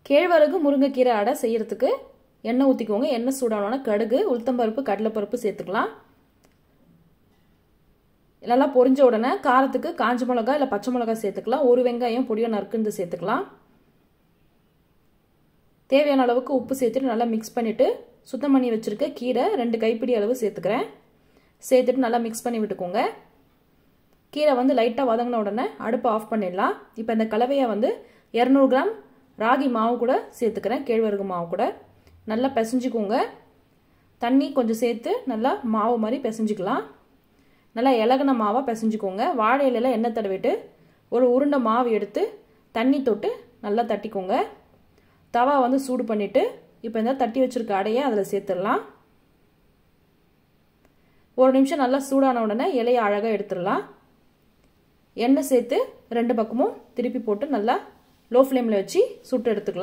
கேழ்வரகு முருங்கைக்கீரை அடை செய்யறதுக்கு எண்ணெய் ஊற்றிக்கோங்க எண்ணெய் சூடானோன்னா கடுகு உளுத்தம்பருப்பு கடலைப்பருப்பு சேர்த்துக்கலாம் நல்லா பொரிஞ்ச உடனே காரத்துக்கு காஞ்ச மிளகா இல்லை பச்சை மிளகா சேர்த்துக்கலாம் ஒரு வெங்காயம் பொடியாக நறுக்குந்து சேர்த்துக்கலாம் தேவையான அளவுக்கு உப்பு சேர்த்துட்டு நல்லா மிக்ஸ் பண்ணிவிட்டு சுத்தம் பண்ணி வச்சுருக்க கீரை ரெண்டு கைப்பிடி அளவு சேர்த்துக்கிறேன் சேர்த்துட்டு நல்லா மிக்ஸ் பண்ணி விட்டுக்கோங்க கீரை வந்து லைட்டாக வதங்கின உடனே அடுப்பை ஆஃப் பண்ணிடலாம் இப்போ இந்த கலவையை வந்து இரநூறு கிராம் ராகி மாவு கூட சேர்த்துக்கிறேன் கேழ்வரகு மாவு கூட நல்லா பிசைஞ்சிக்கோங்க தண்ணி கொஞ்சம் சேர்த்து நல்லா மாவு மாதிரி பிசைஞ்சிக்கலாம் நல்லா இலகுன மாவாக பிசைஞ்சிக்கோங்க வாழை இலையில் எண்ணெய் தடவிட்டு ஒரு உருண்டை மாவு எடுத்து தண்ணி தொட்டு நல்லா தட்டிக்கோங்க தவா வந்து சூடு பண்ணிவிட்டு இப்போ இந்த தட்டி வச்சுருக்க அடையை அதில் சேர்த்துடலாம் ஒரு நிமிஷம் நல்லா சூடான உடனே இலையை அழகாக எடுத்துடலாம் எண்ணெய் சேர்த்து ரெண்டு பக்கமும் திருப்பி போட்டு நல்லா லோ ஃப்ளேமில் வச்சு சுட்டு எடுத்துக்கலாம்